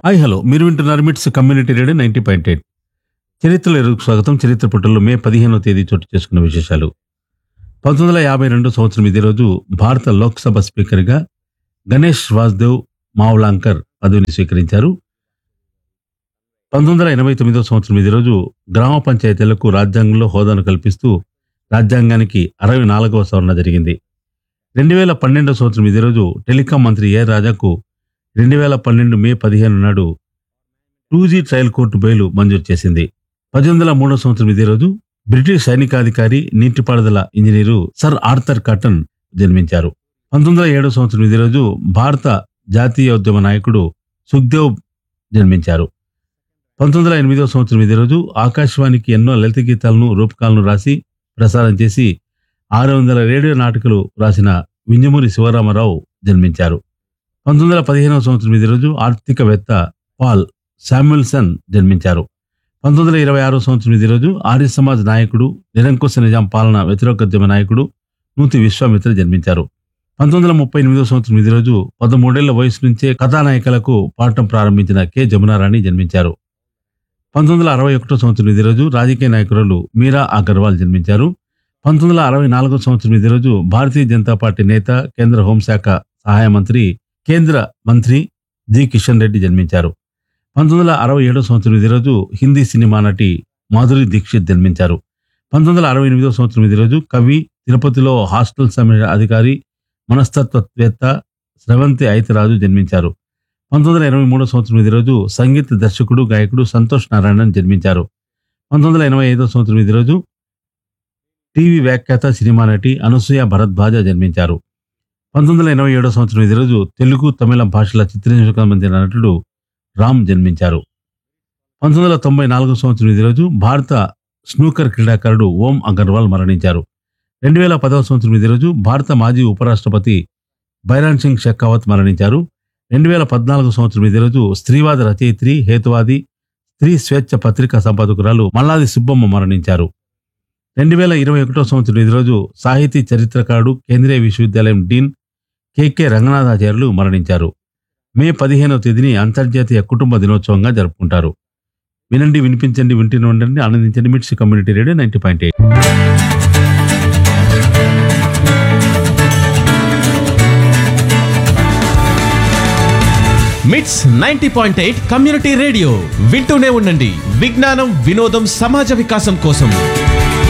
hi hello మీరు వింటున్నారు MITS community radio ninety point eight చరిత్రలో ఎరుగు స్వాగతం చరిత్ర పుటల్లో మే పదిహేనవ తేదీ చోటు చేసుకున్న విశేషాలు పంతొమ్మిది వందల యాభై రెండు సంవత్సరం ఇదే రోజు భారత లోక్సభ స్పీకర్గా గణేష్ వాసుదేవ్ మావ్లాంకర్ పదవిని స్వీకరించారు పంతొమ్మిది వందల ఎనభై తొమ్మిదో సంవత్సరం ఇదే రోజు గ్రామ పంచాయతీలకు రాజ్యాంగంలో హోదాను కల్పిస్తూ రాజ్యాంగానికి అరవై నాలుగవ సవరణ జరిగింది రెండు వేల పన్నెండో సంవత్సరం ఇదే రోజు టెలికాం మంత్రి ఏ రాజాకు రెండు వేల పన్నెండు మే పదిహేను నాడు two G trial court bail మంజూరు చేసింది పద్దెనిమిది వందల మూడో సంవత్సరం ఇదే రోజు బ్రిటిష్ సైనికాధికారి నీటిపారుదల ఇంజనీరు సర్ ఆర్థర్ కాటన్ జన్మించారు పంతొమ్మిది వందల ఏడో సంవత్సరం ఇదే రోజు భారత జాతీయోద్యమ నాయకుడు సుఖ్దేవ్ జన్మించారు పంతొమ్మిది వందల ఎనిమిదో సంవత్సరం ఇదే రోజు ఆకాశవాణికి ఎన్నో లలిత గీతాలను రూపకాలను రాసి ప్రసారం చేసి ఆరు వందల రేడియో నాటకాలు రాసిన వింజమూరి శివరామరావు జన్మించారు పంతొమ్మిది వందల పదిహేనవ సంవత్సరం ఇదే రోజు ఆర్థికవేత్త పాల్ శామ్యుల్సన్ జన్మించారు పంతొమ్మిది వందల ఇరవై ఆరో సంవత్సరం ఇదే రోజు ఆర్య సమాజ్ నాయకుడు నిరంకుశ నిజాం పాలన వ్యతిరేకోద్యమ నాయకుడు నూతి విశ్వామిత్ర జన్మించారు పంతొమ్మిది వందల ముప్పై ఎనిమిదో సంవత్సరం ఇదే రోజు పదమూడేళ్ల వయసు నుంచే కథానాయకులకు పాఠం ప్రారంభించిన కె జమునారాణి జన్మించారు పంతొమ్మిది వందల అరవై ఒకటో సంవత్సరం ఇదే రోజు రాజకీయ నాయకురాలు మీరా అగర్వాల్ జన్మించారు పంతొమ్మిది వందల అరవై నాలుగో సంవత్సరం ఇదే రోజు భారతీయ జనతా పార్టీ నేత కేంద్ర హోంశాఖ సహాయ మంత్రి కేంద్ర మంత్రి జి కిషన్ రెడ్డి జన్మించారు పంతొమ్మిది వందల అరవై ఏడో సంవత్సరం ఇదే రోజు హిందీ సినిమా నటి మాధురి దీక్షిత్ జన్మించారు పంతొమ్మిది వందల అరవై ఎనిమిదో సంవత్సరం ఇదే రోజు కవి తిరుపతిలో హాస్టల్ సమయ అధికారి మనస్తత్వవేత్త స్రవంతి ఐతరాజు జన్మించారు పంతొమ్మిది వందల ఎనభై మూడో సంవత్సరం ఇదే రోజు సంగీత దర్శకుడు గాయకుడు సంతోష్ నారాయణన్ జన్మించారు పంతొమ్మిది వందల ఎనభై ఐదో సంవత్సరం ఇదే రోజు టీవీ వ్యాఖ్యాత సినిమా నటి అనసూయ భరద్వాజ జన్మించారు పంతొమ్మిది వందల ఎనభై ఏడో సంవత్సరం ఇదే రోజు తెలుగు తమిళం భాషల చిత్రీకరణకు సంబంధించిన నటుడు రామ్ జన్మించారు పంతొమ్మిది వందల తొంభై నాలుగో సంవత్సరం ఇదే రోజు భారత స్నూకర్ క్రీడాకారుడు ఓం అగర్వాల్ మరణించారు రెండు వేల పదవ సంవత్సరం ఇదే రోజు భారత మాజీ ఉపరాష్ట్రపతి బైరాన్ సింగ్ షెకావత్ మరణించారు రెండు వేల పద్నాలుగు సంవత్సరం ఇదే రోజు స్త్రీవాద రచయిత్రి హేతువాది స్త్రీ స్వేచ్ఛ పత్రికా సంపాదకురాలు మల్లాది సుబ్బమ్మ మరణించారు రెండు వేల ఇరవై ఒకటో సంవత్సరం ఇదే రోజు సాహితీ చరిత్రకారుడు కేంద్రీయ విశ్వవిద్యాలయం డీన్ కెకే రంగనాథాచార్యులు మరణించారు మే పదిహేనవ తేదీని అంతర్జాతీయ కుటుంబ దినోత్సవంగా జరుపుకుంటారు వినండి వినిపించండి వింటూనే ఉండండి ఆనందించండి MITS community radio ninety point eight MITS ninety point eight community radio వింటూనే ఉండండి విజ్ఞానం వినోదం సమాజ వికాసం కోసం